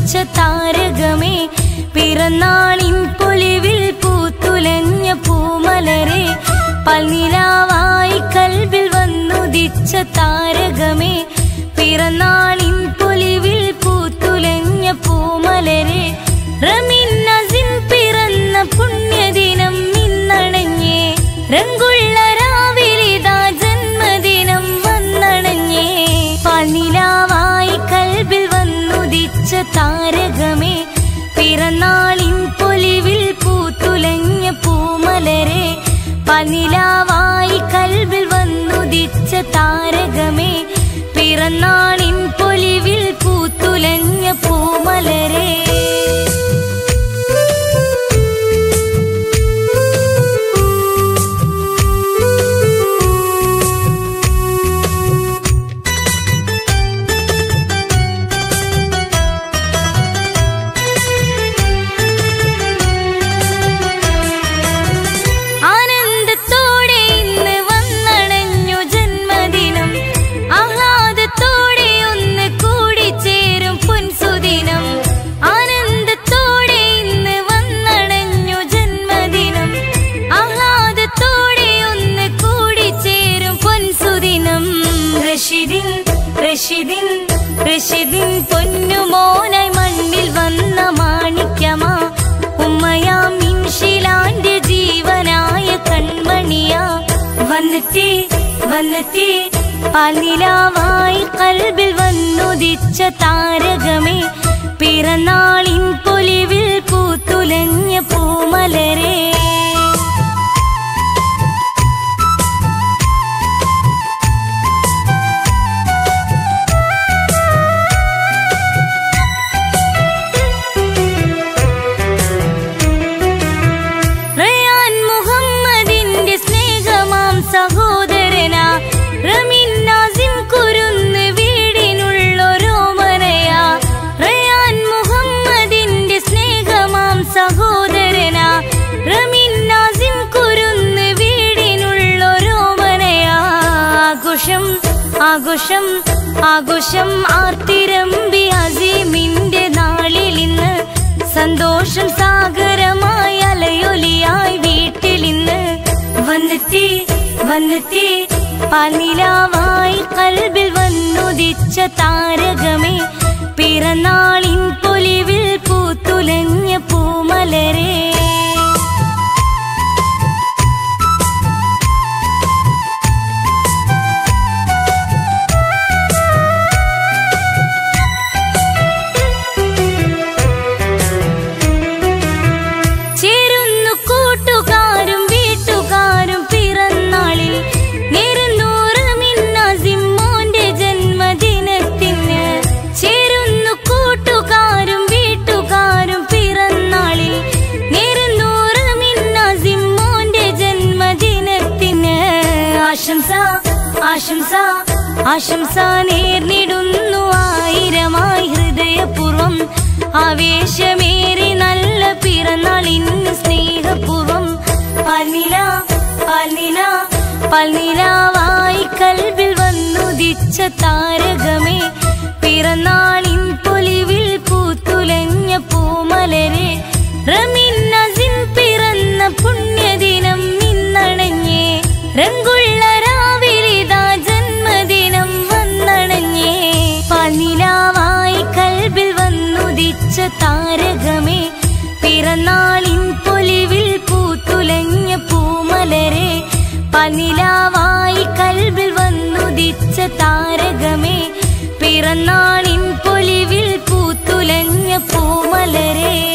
വന്നുദിച്ച താരകമേ പിറന്നാളിൻ പൊലിവിൽ പൂത്തുലഞ്ഞ പൂമലരെ പൽനിലാവായി കൽബിൽ വന്നുദിച്ച താരകമേ പിറന്നാളിൻ പൊലിവിൽ പൂത്തുലഞ്ഞ പൂമലരെ റമിൻ നസിം പിറന്ന പുണ്യദിനം ഇന്നണഞ്ഞേ രംഗുള്ള രാവിലിതാ ജന്മദിനം വന്നണഞ്ഞേ പനിലാവായി കൽബിൽ വന്നുദിച്ച താരകമേ പിറന്നാളിൻ പൊലിവിൽ പൂത്തുലഞ്ഞ പൂമലരെ പനിലാവായി കൽബിൽ വന്നുദിച്ച താരകമേ പിറന്നാളിൻ പൊലിവിൽ പൂത്തുലഞ്ഞ പൂമലരെ ആനന്ദത്തോടെ ഇന്ന് വന്നണഞ്ഞു ജന്മദിനം ആഹ്ലാദത്തോടെ ഒന്ന് കൂടിച്ചേരും പൊൻസുദിനം ആനന്ദത്തോടെ ഇന്ന് വന്നണഞ്ഞു ജന്മദിനം ആഹ്ലാദത്തോടെ ഒന്ന് കൂടിച്ചേരും പൊൻസുദിനം റഷിദിൻ റഷിദിൻ റഷിദിൻ പൊന്നുമോനായി മണ്ണിൽ വന്ന മാണിക്യമാ ഉമ്മയാം ഇൻഷിലാന്റെ ജീവനായ കൺമണിയാ വന്നെത്തി വന്നെത്തി പാലിലാവായി കൽബിൽ വന്നുദിച്ച താരകമേ പിറന്നാളിൻ പൊലിവിൽ പൂത്തുലഞ്ഞ പൂമലരേ റയാൻ മുഹമ്മദിന്റെ സ്നേഹമാം സഹോദരനാ റമീൻ നാസിം കുരുന്ന് വീടിനുള്ളൊരോമനയാ റയാൻ മുഹമ്മദിന്റെ സ്നേഹമാം സഹോദരനാ റമീൻ നാസിം കുരുന്ന് വീടിനുള്ളൊരോമനയാ ആഘോഷം ആഘോഷം ആഘോഷം ആർത്തിരമ്പി അസീമിന്റെ നാളിൽ ഇന്ന് സന്തോഷം സാഗരമായി അലയൊലിയായി വീട്ടിലിന്ന് വന്നെത്തി വന്നെത്തി പാലിലാവായി കൽബിൽ വന്നുദിച്ച താരകമേ പിറന്നാളിൻ പൊലിവിൽ പൂത്തുലഞ്ഞ പൂമലരേ ചേരുന്നു കൂട്ടുകാരും വീട്ടുകാരും പിറന്നാളിൽ നേരുന്നൂറ് മിന്നാസിമ്മോന്റെ ജന്മദിനത്തിന് ചേരുന്നു കൂട്ടുകാരും വീട്ടുകാരും പിറന്നാളിൽ നേരുന്നൂറ് മിന്നാസിമ്മോന്റെ ജന്മദിനത്തിന് ആശംസ ആശംസ ആശംസ നേർന്നിടുന്നു ആയിരമായി ഹൃദയപൂർവം ആവേശമേറി നല്ല പിറന്നാളിന് സ്നേഹപൂർവം പൽനില പൽനില പൽനിലാവായി കൽബിൽ വന്നുദിച്ച താരകമേ പിറന്നാളിൻ പൊലിവിൽ പൂത്തുലഞ്ഞ പൂമലരെ റമീൻ നസിൻ പിറന്ന പുണ്യദിനം ഇന്നണഞ്ഞേ രംഗുള്ള രാവിലിതാ ജന്മദിനം വന്നണഞ്ഞേ പനിലാവായി കൽബിൽ വന്നുദിച്ച താരകമേ പിറന്നാളിൻ പൊലിവിൽ പൂത്തുലഞ്ഞ പൂമലരെ പനിലാവായി കൽബിൽ വന്നുദിച്ച താരകമേ പിറന്നാളിൻ പൊലിവിൽ പൂത്തുലഞ്ഞ പൂമലരേ